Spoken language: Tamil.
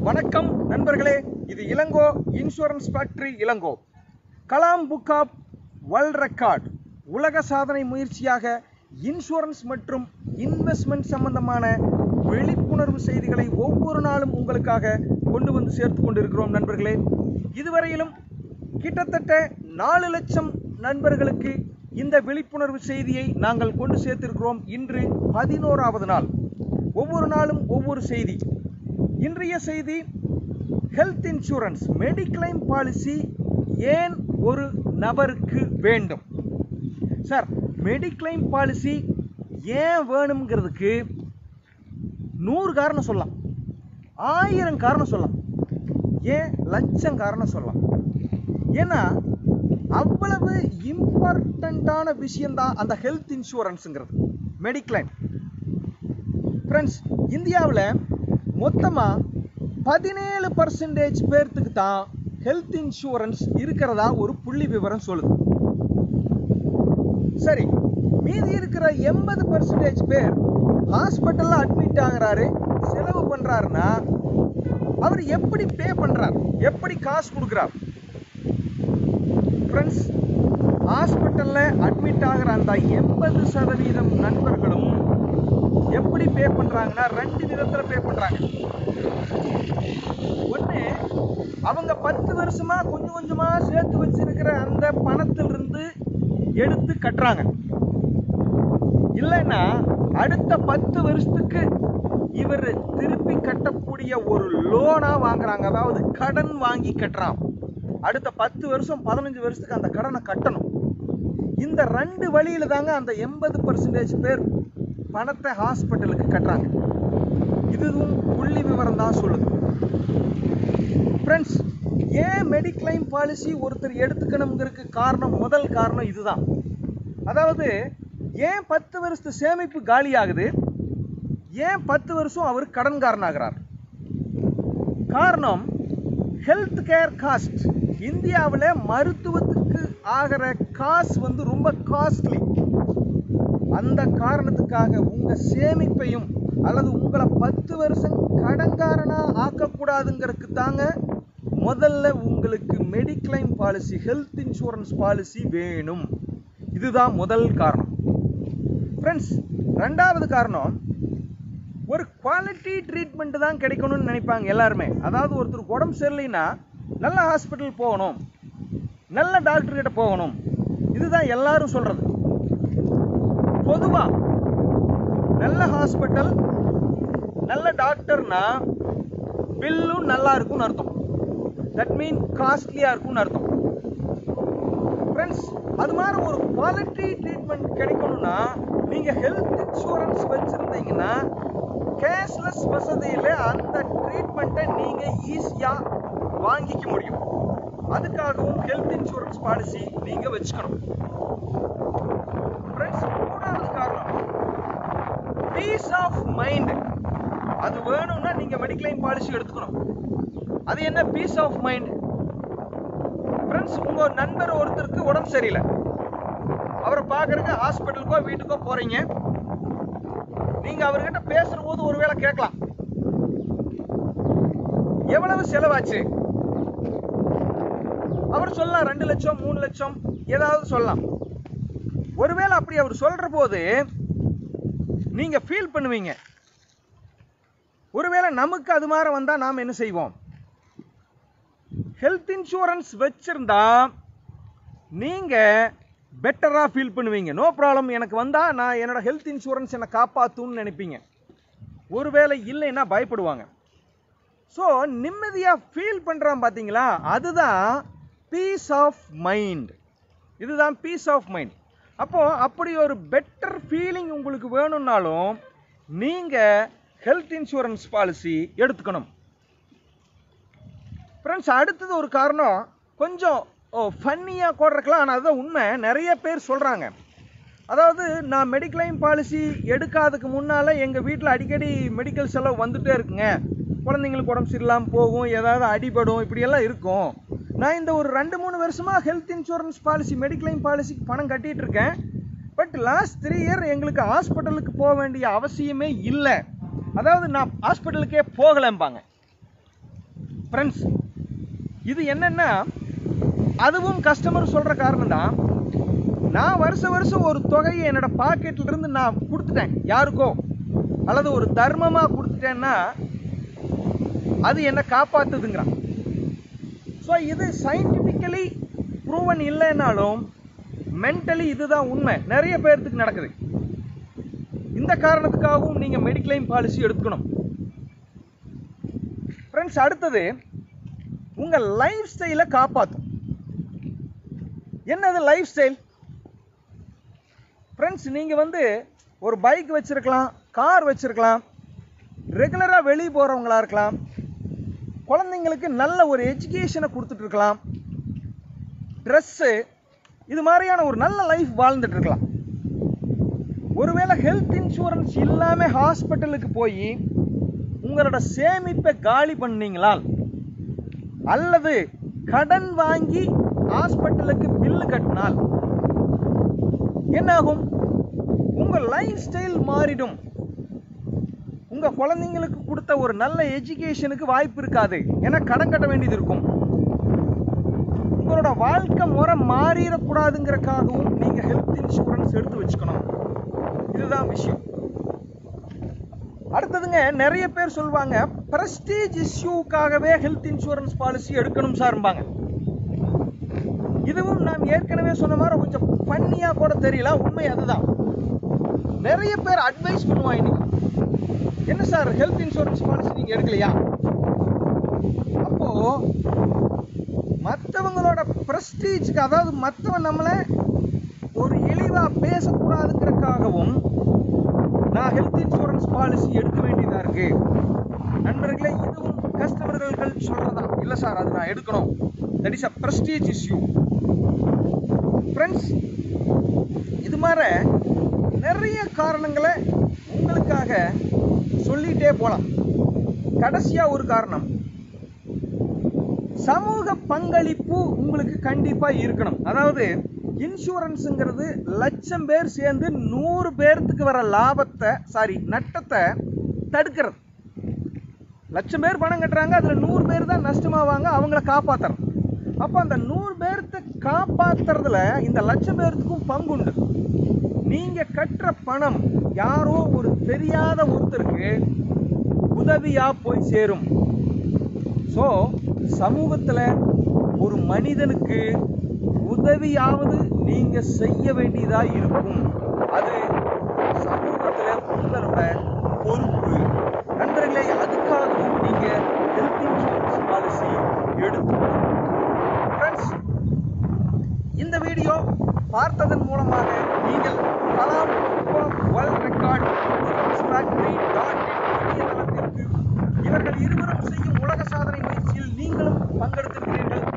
வணக்கம் நண்பர்களே இது Ilango insurance factory Ilango Kalam book of world record உலக சாதனை முயற்சியாக இன்சூரன்ஸ் மற்றும் இன்வெஸ்ட்மெண்ட் சம்பந்தமான விழிப்புணர்வு செய்திகளை ஒவ்வொரு நாளும் உங்களுக்காக கொண்டு வந்து சேர்த்து கொண்டிருக்கிறோம் நண்பர்களே இதுவரையிலும் கிட்டத்தட்ட நாலு லட்சம் நண்பர்களுக்கு இந்த விழிப்புணர்வு செய்தியை நாங்கள் கொண்டு சேர்த்திருக்கிறோம் இன்று பதினோராவது நாள் ஒவ்வொரு நாளும் ஒவ்வொரு செய்தி இன்றைய செய்தி ஹெல்த் இன்சூரன்ஸ் மெடிக்ளைம் பாலிசி ஏன் ஒரு நபருக்கு வேண்டும் சார் மெடிக்ளைம் பாலிசி ஏன் வேணுங்கிறதுக்கு நூறு காரணம் சொல்லலாம் ஆயிரம் காரணம் சொல்லலாம் ஏன் லட்சம் காரணம் சொல்லலாம் ஏன்னா அவ்வளவு இம்பார்ட்டண்ட்டான விஷயம்தான் அந்த ஹெல்த் இன்சூரன்ஸுங்கிறது மெடிக்ளைம் ஃப்ரெண்ட்ஸ் இந்தியாவில் மொத்தமாக பதினேழு பர்சன்டேஜ் பேர்த்துக்கு தான் ஹெல்த் இன்சூரன்ஸ் இருக்கிறதா ஒரு புள்ளி விவரம் சொல்லுது சரி மீதி இருக்கிற எண்பது பர்சன்டேஜ் பேர் ஹாஸ்பிட்டலில் அட்மிட் ஆகுறாரு செலவு பண்ணுறாருன்னா அவர் எப்படி பே பண்ணுறார் எப்படி காசு கொடுக்குறார் ஃப்ரெண்ட்ஸ் ஹாஸ்பிட்டலில் அட்மிட் ஆகிற அந்த எண்பது சதவீதம் நண்பர்களும் எப்படி பே பண்ணுறாங்கன்னா ரெண்டு விதத்தில் பே பண்ணுறாங்க ஒன்று அவங்க பத்து வருஷமா கொஞ்சம் கொஞ்சமாக சேர்த்து வச்சிருக்கிற அந்த பணத்திலிருந்து எடுத்து கட்டுறாங்க இல்லைன்னா அடுத்த பத்து வருஷத்துக்கு இவர் திருப்பி கட்டக்கூடிய ஒரு லோனா வாங்குறாங்க அதாவது கடன் வாங்கி கட்டுறான் அடுத்த பத்து வருஷம் பதினஞ்சு வருஷத்துக்கு அந்த கடனை கட்டணும் இந்த ரெண்டு வழியில தாங்க அந்த எண்பது பர்சன்டேஜ் பேர் பணத்தை ஹாஸ்பிட்டலுக்கு கட்டுறாங்க இதுவும் புள்ளி விவரம் தான் சொல்லுது ஃப்ரெண்ட்ஸ் ஏன் மெடிக்ளைம் பாலிசி ஒருத்தர் எடுத்துக்கணுங்கிறதுக்கு காரணம் முதல் காரணம் இதுதான் அதாவது ஏன் பத்து வருஷத்து சேமிப்பு காலி ஆகுது ஏன் பத்து வருஷம் அவர் கடன்காரன் ஆகிறார் காரணம் ஹெல்த் கேர் காஸ்ட் இந்தியாவில் மருத்துவத்துக்கு ஆகிற காசு வந்து ரொம்ப காஸ்ட்லி அந்த காரணத்துக்காக உங்க சேமிப்பையும் அல்லது உங்களை பத்து வருஷம் கடன்காரனா ஆக்கக்கூடாதுங்கிறதுக்கு தாங்க முதல்ல உங்களுக்கு mediclaim policy health insurance policy வேணும் இதுதான் முதல் காரணம் ஃப்ரெண்ட்ஸ் ரெண்டாவது காரணம் ஒரு குவாலிட்டி ட்ரீட்மெண்ட் தான் கிடைக்கணும்னு நினைப்பாங்க எல்லாருமே அதாவது ஒருத்தருக்கு உடம்பு சரியில்லைன்னா நல்ல ஹாஸ்பிட்டல் போகணும் நல்ல டாக்டர் கிட்ட போகணும் இதுதான் எல்லாரும் சொல்றது பொதுவா நல்ல ஹாஸ்பிட்டல் நல்ல டாக்டர்னா பில்லும் நல்லா இருக்கும்னு அர்த்தம் தட் மீன் காஸ்ட்லியா இருக்கும்னு அர்த்தம் ஃப்ரெண்ட்ஸ் அது மாதிரி ஒரு குவாலிட்டி ட்ரீட்மெண்ட் கிடைக்கணும்னா நீங்க ஹெல்த் இன்சூரன்ஸ் வச்சிருந்தீங்கன்னா கேஷ்லெஸ் வசதியில் அந்த ட்ரீட்மெண்ட்டை நீங்க ஈஸியா வாங்கிக்க முடியும் அதுக்காகவும் ஹெல்த் இன்சூரன்ஸ் பாலிசி நீங்க வச்சுக்கணும் ஃப்ரெண்ட்ஸ் மூணாவது காரணம் பீஸ் ஆஃப் மைண்ட் அது வேணும்னா நீங்க மெடிக்ளைம் பாலிசி எடுத்துக்கணும் அது என்ன பீஸ் ஆஃப் மைண்ட் ஃப்ரெண்ட்ஸ் உங்க நண்பர் ஒருத்தருக்கு உடம்பு சரியில்லை அவரை பார்க்கறதுக்கு ஹாஸ்பிட்டலுக்கோ வீட்டுக்கோ போறீங்க நீங்க அவர்கிட்ட பேசுற போது ஒருவேளை கேட்கலாம் எவ்வளவு செலவாச்சு அவர் சொல்லலாம் ரெண்டு லட்சம் மூணு லட்சம் ஏதாவது சொல்லலாம் ஒருவேளை அப்படி அவர் சொல்ற போது நீங்க ஃபீல் பண்ணுவீங்க ஒருவேளை நமக்கு அது மாதிரி வந்தா நாம் என்ன செய்வோம் ஹெல்த் இன்சூரன்ஸ் வச்சிருந்தா நீங்க பெட்டரா ஃபீல் பண்ணுவீங்க நோ ப்ராப்ளம் எனக்கு வந்தா நான் என்னோட ஹெல்த் இன்சூரன்ஸ் என்னை காப்பாத்தும்னு நினைப்பீங்க ஒருவேளை இல்லைன்னா பயப்படுவாங்க ஸோ நிம்மதியாக ஃபீல் பண்ணுறான் பார்த்தீங்களா அதுதான் பீஸ் ஆஃப் மைண்ட் இதுதான் பீஸ் ஆஃப் மைண்ட் அப்போ அப்படி ஒரு பெட்டர் ஃபீலிங் உங்களுக்கு வேணும்னாலும் நீங்கள் ஹெல்த் இன்சூரன்ஸ் பாலிசி எடுத்துக்கணும் ஃப்ரெண்ட்ஸ் அடுத்தது ஒரு காரணம் கொஞ்சம் ஓ ஃபன்னியாக கூட இருக்கலாம் ஆனால் அதுதான் உண்மை நிறைய பேர் சொல்கிறாங்க அதாவது நான் மெடிக்ளைம் பாலிசி எடுக்காததுக்கு முன்னால் எங்கள் வீட்டில் அடிக்கடி மெடிக்கல் செலவு வந்துட்டே இருக்குங்க குழந்தைங்களுக்கு உடம்பு சரியில்லாமல் போகும் ஏதாவது அடிபடும் இப்படியெல்லாம் இருக்கும் நான் இந்த ஒரு ரெண்டு மூணு வருஷமாக ஹெல்த் இன்சூரன்ஸ் பாலிசி மெடிக்ளைம் பாலிசிக்கு பணம் கட்டிட்டு இருக்கேன் பட் லாஸ்ட் த்ரீ இயர் எங்களுக்கு ஹாஸ்பிட்டலுக்கு போக வேண்டிய அவசியமே இல்லை அதாவது நான் ஹாஸ்பிட்டலுக்கே போகலம்பாங்க ஃப்ரெண்ட்ஸ் இது என்னன்னா அதுவும் கஸ்டமர் சொல்ற காரணம் தான் நான் வருஷ வருஷம் ஒரு தொகையை என்னோட பாக்கெட்ல இருந்து நான் கொடுத்துட்டேன் யாருக்கோ அல்லது ஒரு தர்மமா கொடுத்துட்டேன்னா அது என்ன காப்பாத்துதுங்கிறான் ஸோ இது சயின்டிஃபிக்கலி ப்ரூவன் இல்லைன்னாலும் மென்டலி இதுதான் உண்மை நிறைய பேர்த்துக்கு நடக்குது இந்த காரணத்துக்காகவும் நீங்க மெடிக்ளைம் பாலிசி எடுத்துக்கணும் ஃப்ரெண்ட்ஸ் அடுத்தது உங்க லைஃப் ஸ்டைலை காப்பாற்றும் என்னது லைஃப் ஸ்டைல் ஃப்ரெண்ட்ஸ் நீங்க வந்து ஒரு பைக் வச்சிருக்கலாம் கார் வச்சிருக்கலாம் ரெகுலரா வெளியே போறவங்களா இருக்கலாம் குழந்தைங்களுக்கு நல்ல ஒரு எஜுகேஷனை கொடுத்துட்டு இருக்கலாம் ட்ரெஸ்ஸு இது மாதிரியான ஒரு நல்ல லைஃப் வாழ்ந்துட்டு இருக்கலாம் ஒருவேளை ஹெல்த் இன்சூரன்ஸ் இல்லாம ஹாஸ்பிட்டலுக்கு போய் உங்களோட சேமிப்பை காலி பண்ணீங்களால் அல்லது கடன் வாங்கி ஹாஸ்பிட்டலுக்கு பில்லு கட்டினால் என்னாகும் உங்க லைஃப் ஸ்டைல் மாறிடும் உங்க குழந்தைங்களுக்கு கொடுத்த ஒரு நல்ல எஜுகேஷனுக்கு வாய்ப்பு இருக்காது ஏன்னா கடன் கட்ட வேண்டியது இருக்கும் உங்களோட வாழ்க்கை முறை மாறிடக்கூடாதுங்கிறக்காகவும் நீங்க ஹெல்த் இன்சூரன்ஸ் எடுத்து வச்சுக்கணும் இதுதான் விஷயம் அடுத்ததுங்க நிறைய பேர் சொல்லுவாங்க பிரஸ்டீஜ் இஷ்யூக்காகவே ஹெல்த் இன்சூரன்ஸ் பாலிசி எடுக்கணும் சார்பாங்க இதுவும் நான் ஏற்கனவே சொன்ன மாதிரி கொஞ்சம் பண்ணியா கூட தெரியல உண்மை அதுதான் நிறைய பேர் அட்வைஸ் பண்ணுவாங்க இன்னைக்கு என்ன சார் ஹெல்த் இன்சூரன்ஸ் பாலிசி நீங்க எடுக்கலையா அப்போ மற்றவங்களோட பிரஸ்டீஜ்க்கு அதாவது மற்றவன் நம்மளை ஒரு இழிவா பேசக்கூடாதுங்கிறதுக்காகவும் நான் ஹெல்த் இன்சூரன்ஸ் பாலிசி எடுக்க வேண்டியதா இருக்கு நண்பர்களே இதுவும் கஸ்டமர்கள் சொல்றதா இல்ல சார் அது நான் எடுக்கணும் that is a prestige issue friends இது மாதிரி நிறைய காரணங்களை உங்களுக்காக சொல்லிட்டே போலாம் கடைசியா ஒரு காரணம் சமூக பங்களிப்பு உங்களுக்கு கண்டிப்பா இருக்கணும் அதாவது இன்சூரன்ஸுங்கிறது லட்சம் பேர் சேர்ந்து நூறு பேர்த்துக்கு வர லாபத்தை சாரி நட்டத்தை தடுக்கிறது லட்சம் பேர் பணம் கட்டுறாங்க அதுல நூறு பேர் தான் நஷ்டமாவாங்க அவங்கள காப்பாத்துறது அப்ப அந்த நூறு பேர்த்த காப்பாத்துறதுல இந்த லட்சம் பேர்த்துக்கும் பங்குண்டு நீங்க கட்டுற பணம் யாரோ ஒரு தெரியாத ஒருத்தருக்கு உதவியா போய் சேரும் ஸோ சமூகத்துல ஒரு மனிதனுக்கு உதவியாவது நீங்க செய்ய வேண்டியதா இருக்கும் அது சமூகத்துல உங்களோட பொறுப்பு நண்பர்களே அதுக்காகவும் நீங்க ஹெல்த் இன்சூரன்ஸ் பாலிசி எடுத்துக்கணும் ஃப்ரெண்ட்ஸ் இந்த வீடியோ பார்த்ததன் மூலமாக நீங்கள் Kalam world record insurance factory dot இணையதளத்திற்கு இவர்கள் இருவரும் செய்யும் உலக சாதனை முயற்சியில் நீங்களும் பங்கெடுத்திருக்கிறீர்கள்